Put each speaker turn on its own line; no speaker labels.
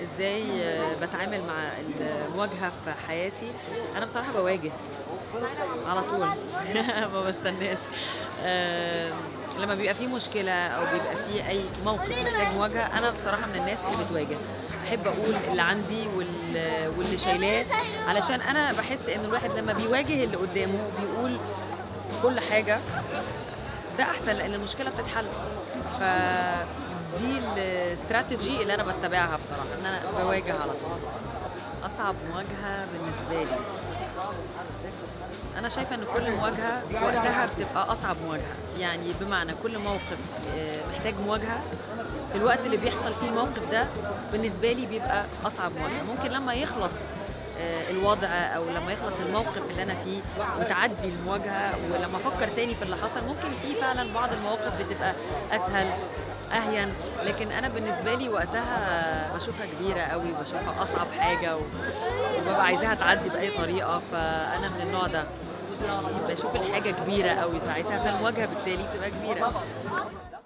ازاي بتعامل مع المواجهه في حياتي انا بصراحه بواجه على طول ما بستناش آم، لما بيبقى في مشكله او بيبقى في اي موقف محتاج مواجهه انا بصراحه من الناس اللي بتواجه احب اقول اللي عندي وال- واللي شايلاه علشان انا بحس ان الواحد لما بيواجه اللي قدامه بيقول كل حاجه ده احسن لان المشكله بتتحل فدي الاستراتيجي اللي انا بتبعها بصراحه ان انا بواجه على طول اصعب مواجهه بالنسبه لي انا شايفه ان كل مواجهه في وقتها بتبقى اصعب مواجهه يعني بمعنى كل موقف آه، محتاج مواجهه في الوقت اللي بيحصل فيه الموقف ده بالنسبه لي بيبقى اصعب مواجهه ممكن لما يخلص آه، الوضع او لما يخلص الموقف اللي انا فيه وتعدي المواجهه ولما افكر تاني في اللي حصل ممكن في فعلا بعض المواقف بتبقى اسهل اهين لكن انا بالنسبه لي وقتها بشوفها كبيره قوي بشوفها اصعب حاجه و- وببقى عايزاها تعدي باي طريقه فانا من النوع ده يعني بشوف الحاجه كبيره قوي ساعتها فالمواجهه بالتالي بتبقى كبيره